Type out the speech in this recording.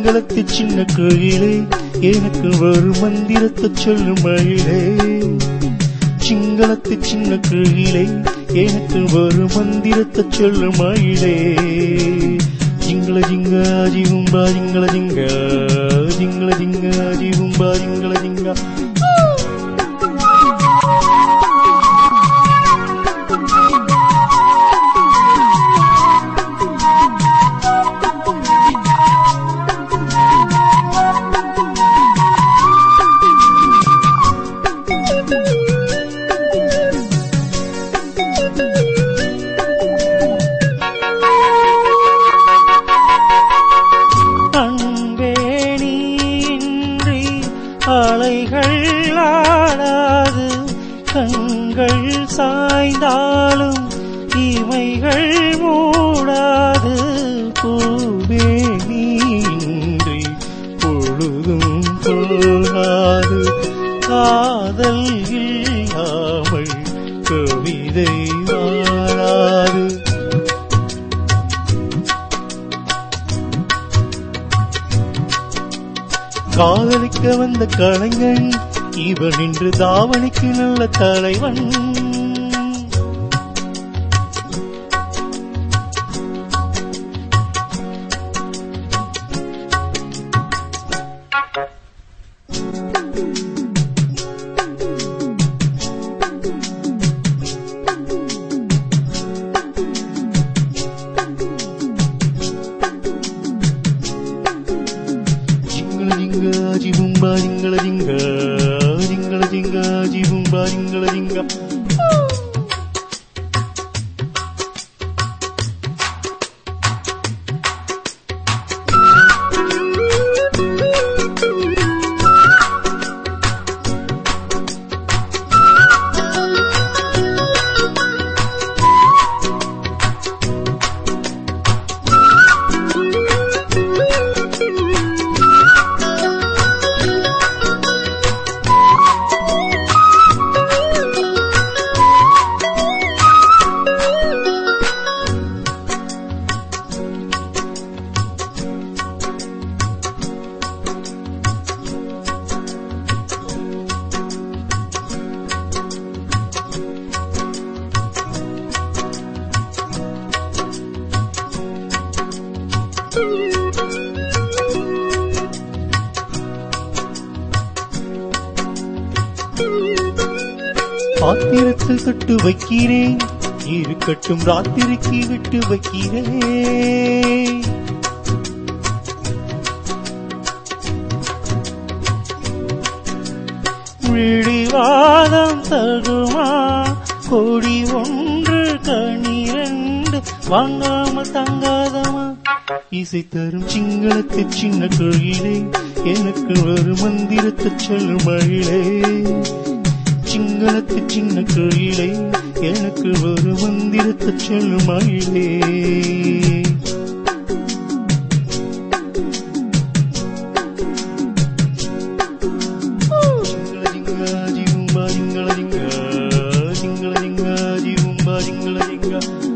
சிங்களத்து சின்ன கோயிலே எனக்கு ஒரு மந்திரத்தை சொல்லும் மயிலே சிங்களத்து சின்ன கோயிலே எனக்கு ஒரு மந்திரத்தை சொல்லும் மயிலே ஜிங்கள ஜிங்க ஜீவும்பா ஜிங்கள ஜிங்க ஜிங்கள ஜிங்க ஜீவும்பா ஜிங்கள ஜிங்க அன்பேணியின்றி அலைகள் ஆடாது கண்கள் சாய்ந்தாலும் இமைகள் மூடாது பூவேணியின்றி பொழுதும் போகாது காதல் இல்லாமல் கவிதை வாழாது காதலிக்க வந்த கலைஞன் இவன் இன்று தாவணிக்கு நல்ல தலைவன் ஜிங்கள ஜிங்க ஜிபும்பா ஜிங்கள ஜிங்க ஜிங்கள ஜிங்க ஜிபும்பா ஜிங்கள ஜிங்க பாத்திரத்தில் தொட்டு வைக்கிறேன் இருக்கட்டும் ராத்திரிக்கு விட்டு வைக்கிறேன் விழிவாதம் தகுமா கொடி ஒன்று கனிரண்டு வாங்காமல் தங்காதமா இசை தரும் சிங்களத்து சின்ன கோயிலே எனக்கு ஒரு மந்திரத்தை சொல்லும் மழிலே சிங்களத்து சின்ன கோயிலே எனக்கு ஒரு மந்திரத்தை சொல்லும் மயிலே ஜிங்கள ஜிங்க ஜிவும்பா ஜிங்கள ஜிங்க ஜிங்கள ஜிங்க ஜிவும்பா ஜிங்கள ஜிங்க